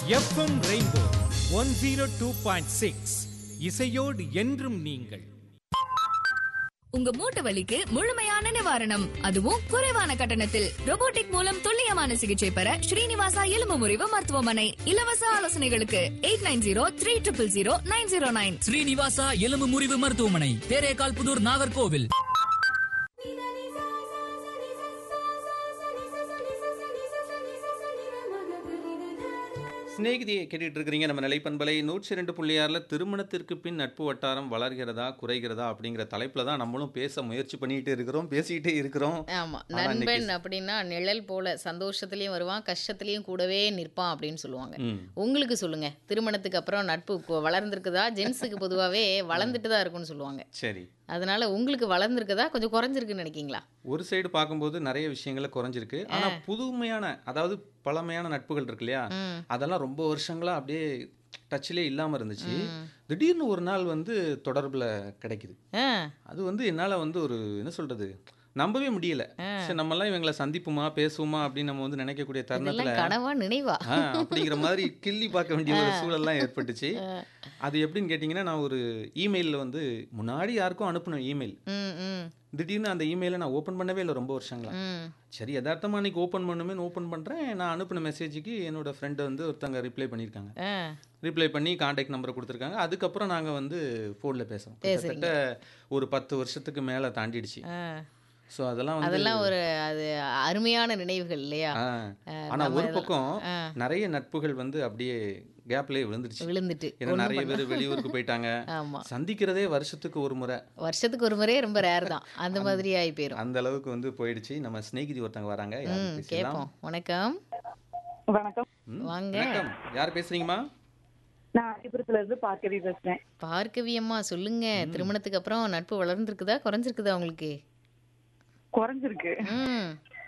FM rainbow one zero two point six இசையோடு என்றும் நீங்கள் உங்க மூட்டு வலிக்கு முழுமையான நிவாரணம் அதுவும் குறைவான கட்டணத்தில் robotic மூலம் துல்லியமான சிகிச்சை பெற ஸ்ரீனிவாசா எலும்பு முறிவு மருத்துவமனை இலவச ஆலோசனைகளுக்கு eight nine zero three triple zero nine zero nine Srinivasa எலும்பு முறிவு மருத்துவமனை தேரேகால் புதூர் நாகர்கோவில் சிநேகிதியை கேட்டுட்டு இருக்கிறீங்க நம்ம நிலைப்பண்பலை நூற்றி ரெண்டு புள்ளி ஆறில் திருமணத்திற்கு பின் நட்பு வட்டாரம் வளர்கிறதா குறைகிறதா அப்படிங்கிற தலைப்பில் தான் நம்மளும் பேச முயற்சி பண்ணிட்டு இருக்கிறோம் பேசிக்கிட்டே இருக்கிறோம் ஆமா ஆனா நண்பன் இன்னைக்கு- அப்படின்னா நிழல் போல சந்தோஷத்துலயும் வருவான் கஷ்டத்துலயும் கூடவே நிற்பான் அப்படின்னு சொல்லுவாங்க ம் உங்களுக்கு சொல்லுங்க திருமணத்துக்கு அப்புறம் நட்பு கு- வளர்ந்திருக்குதா ஜென்ஸுக்கு பொதுவாவே வளர்ந்துட்டு தான் இருக்கும்னு சொல்லுவாங்க சரி அதனால உங்களுக்கு வளர்ந்திருக்குதா கொஞ்சம் குறைஞ்சிருக்குன்னு நினைக்கீங்களா ஒரு சைடு பார்க்கும்போது நிறைய விஷயங்கள குறைஞ்சிருக்கு ஆனால் புதுமையான அதாவது பழமையான நட்புகள் இருக்கு இல்லையா ம். அதெல்லாம் ரொம்ப வருஷங்களா அப்படியே டச்சிலே இல்லாமல் இருந்துச்சு திடீர்னு ஒரு நாள் வந்து தொடர்பில் கிடைக்குது ஆ, அது வந்து என்னால் வந்து ஒரு என்ன சொல்றது நம்பவே முடியல சரி நம்மலாம் இவங்களை சந்திப்புமா பேசுவோமா அப்படின்னு நம்ம வந்து நினைக்கக்கூடிய தருணத்தில் இதெல்லாம் கனவா நினைவா ஆ, அப்படிங்கிற மாதிரி கிள்ளி பார்க்க வேண்டிய ஒரு சூழல்லாம் ஏற்பட்டுச்சு அது எப்படின்னு கேட்டிங்கன்னா நான் ஒரு இமெயிலில் வந்து முன்னாடி யாருக்கும் அனுப்பினேன் இமெயில் ம் ம் திடீர்னு அந்த இமெயிலை நான் ஓப்பன் பண்ணவே இல்லை ரொம்ப வருஷங்களா ம் சரி யதார்த்தமாக அன்றைக்கி ஓப்பன் பண்ணுமேன்னு ஓப்பன் பண்ணுறேன் நான் அனுப்பின மெசேஜுக்கு என்னோட ஃப்ரெண்டு வந்து ஒருத்தங்க ரிப்ளை பண்ணியிருக்காங்க ஆ ரிப்ளை பண்ணி காண்டாக்ட் நம்பரை கொடுத்துருக்காங்க அதுக்கப்புறம் நாங்கள் வந்து ஃபோனில் பேசுகிறோம் கிட்டத்தட்ட ஒரு பத்து வருஷத்துக்கு மேலே தாண்டிடுச்சு ஆ. ஸோ அதெல்லாம் வந்து அதெல்லாம் ஒரு அது அருமையான நினைவுகள் இல்லையா ஆ. அஹ், ஆனா நம்ம ஒரு இதெல்லாம்- பக்கம் ஆ. நிறைய நட்புகள் வந்து அப்படியே கேப்லயே விழுந்துருச்சு விழுந்துட்டு ஏன்னா ஒண்ணும் நிறைய பண்ண- பேர் வெளியூருக்கு போயிட்டாங்க ஆமா சந்திக்கிறதே வருஷத்துக்கு ஒரு முறை வருஷத்துக்கு ஒரு முறையே ரொம்ப ரேர் தான் அந்த மாதிரி ஆகி போயிரும் அந்த அளவுக்கு வந்து போயிடுச்சு நம்ம ஸ்நேகிதி ஒருத்தங்க வராங்க யாரு ம் பேசலாம் கேட்போம் வணக்கம் வணக்கம் ம், வாங்க. வணக்கம் யார் பேசுறீங்கம்மா நான் அரிபுரத்துல இருந்து பார்க்கவி பேசுறேன் பார்க்கவி அம்மா சொல்லுங்க திருமணத்துக்கு அப்புறம் நட்பு வளர்ந்துருக்குதா குறைஞ்சிருக்குதா உங்களுக்கு குறைஞ்சிருக்கு ம்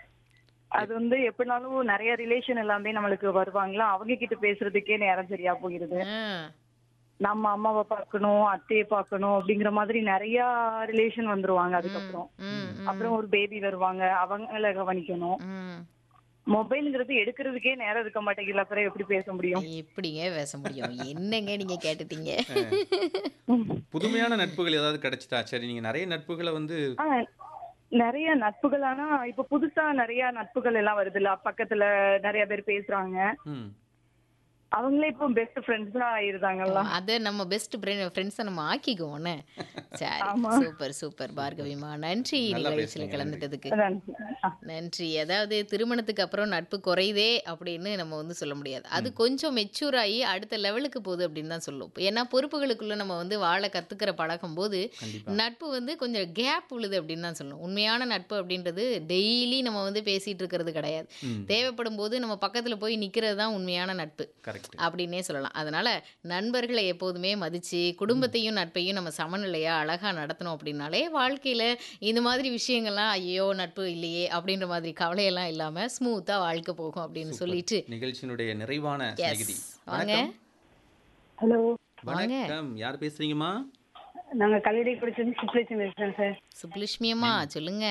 அது வந்து எப்படினாலும் நிறைய ரிலேஷன் எல்லாமே நம்மளுக்கு வருவாங்களா அவங்க கிட்ட பேசுறதுக்கே நேரம் சரியா போயிருது ஆ, நம்ம அம்மாவை பார்க்கணும் அத்தையை பார்க்கணும் அப்படிங்கிற மாதிரி நிறைய ரிலேஷன் வந்துருவாங்க அதுக்கப்புறம் ம், ம், அப்புறம் ஒரு பேபி வருவாங்க அவங்கள கவனிக்கணும் ம். மொபைல்ங்கிறது எடுக்கிறதுக்கே நேரம் இருக்க மாட்டேங்குது அப்புறம் எப்படி பேச முடியும் எப்படிங்க பேச முடியும் என்னங்க நீங்க கேட்டுட்டீங்க புதுமையான நட்புகள் ஏதாவது கிடைச்சிட்டா சரி நீங்க நிறைய நட்புகளை வந்து ஆ, நிறைய நட்புகள் ஆனா இப்ப புதுசா நிறைய நட்புகள் எல்லாம் வருதுல்ல பக்கத்துல நிறைய பேர் பேசுறாங்க ம், அவங்களே இப்போ பெஸ்ட் ஃப்ரெண்ட்ஸா ஆயிருந்தாங்கல்ல அத நம்ம பெஸ்ட் ஃப்ரெண்ட்ஸை நம்ம ஆக்கிக்குவோன்னு சரி ஆமா. சூப்பர் சூப்பர் பார்கவிமா நன்றி நல்லா நிகழ்ச்சியில் பேசுனீங்க, கலந்துட்டதுக்கு அதான். ஆ. நன்றி அதாவது திருமணத்துக்கு அப்புறம் நட்பு குறையுதே அப்படின்னு நம்ம வந்து சொல்ல முடியாது அது கொஞ்சம் மெச்சூர் ஆகி அடுத்த லெவலுக்கு போகுது அப்படின்னு தான் சொல்லுவோம் ஏன்னா பொறுப்புகளுக்குள்ள நம்ம வந்து வாழ கத்துக்கிற பழகும் போது கண்டிப்பா நட்பு வந்து கொஞ்சம் கேப் உழுது அப்படின்னு தான் சொல்லணும் உண்மையான நட்பு அப்படின்றது டெய்லி நம்ம வந்து பேசிட்டு இருக்கிறது கிடையாது ம். தேவைப்படும் போது நம்ம பக்கத்துல போய் நிக்கிறது தான் உண்மையான நட்பு கரெக்ட் அப்படின்னே சொல்லலாம் அதனால நண்பர்களை எப்போதுமே மதிச்சு குடும்பத்தையும் நட்பையும் நம்ம சமநிலையா அழகா நடத்தணும் அப்படின்னாலே வாழ்க்கையில இந்த மாதிரி விஷயங்கள்லாம் ஐயோ நட்பு இல்லையே அப்படின்ற மாதிரி கவலையெல்லாம் இல்லாம ஸ்மூத்தா வாழ்க்கை போகும் அப்படின்னு சொல்லிட்டு நிகழ்ச்சியினுடைய நிறைவான எஸ் சிநேகிதி வாங்க வணக்கம் ஹலோ வாங்க. வணக்கம் யார் பேசுறீங்கம்மா நாங்க கல்லூரி படிச்சது சுப்ரேஷன் பேசுறேன் சார் சுப்புலட்சுமி அம்மா சொல்லுங்க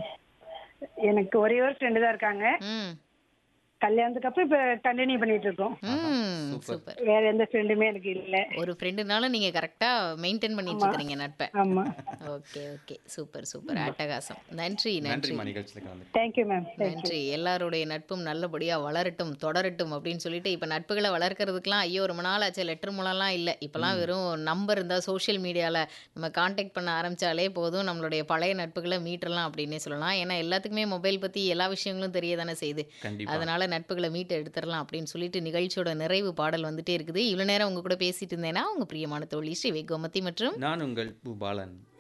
எனக்கு ஒரே ஒரு ஃப்ரெண்டு தான் இருக்காங்க ம் கல்யாணத்துக்கு அப்புறம் இப்ப கண்டினியூ பண்ணிட்டு இருக்கோம் ம் சூப்பர். சூப்பர் வேற எந்த ஃப்ரெண்டுமே எனக்கு இல்ல ஒரு ஃப்ரெண்டுனால நீங்க கரெக்டா மெயின்டைன் பண்ணிட்டு இருக்கிறீங்க நட்பை ஆமா ஓகே ஓகே சூப்பர் சூப்பர் அட்டகாசம் நன்றி நன்றி நன்றிம்மா நிகழ்ச்சியில் கலந்து தேங்க்யூ மேம் நன்றி எல்லாருடைய நட்பும் நல்லபடியா வளரட்டும் தொடரட்டும் அப்படின்னு சொல்லிட்டு இப்ப நட்புகளை வளர்க்கறதுக்குலாம் ஐயோ ரொம்ப நாள் ஆச்சு லெட்டர் மூலம்லாம் இல்ல இப்பெல்லாம் வெறும் நம்பர் இருந்தா சோஷியல் மீடியால நம்ம காண்டாக்ட் பண்ண ஆரம்பிச்சாலே போதும் நம்மளுடைய பழைய நட்புகளை மீட்டரலாம் அப்படின்னே சொல்லலாம் ஏன்னா எல்லாத்துக்குமே மொபைல் பத்தி எல்லா விஷயங்களும் தெரிய தானே செய்யுது கண்டிப்பா அதனால நட்புகளை மீட்டு எடுத்துடலாம் அப்படின்னு சொல்லிட்டு நிகழ்ச்சியோட நிறைவு பாடல் வந்துட்டே இருக்குது இவ்வளவு நேரம் உங்க கூட பேசிட்டு இருந்தேன்னா உங்க பிரியமான தோழி ஸ்ரீ கோமதி மற்றும் நான் உங்கள் பூபாலன்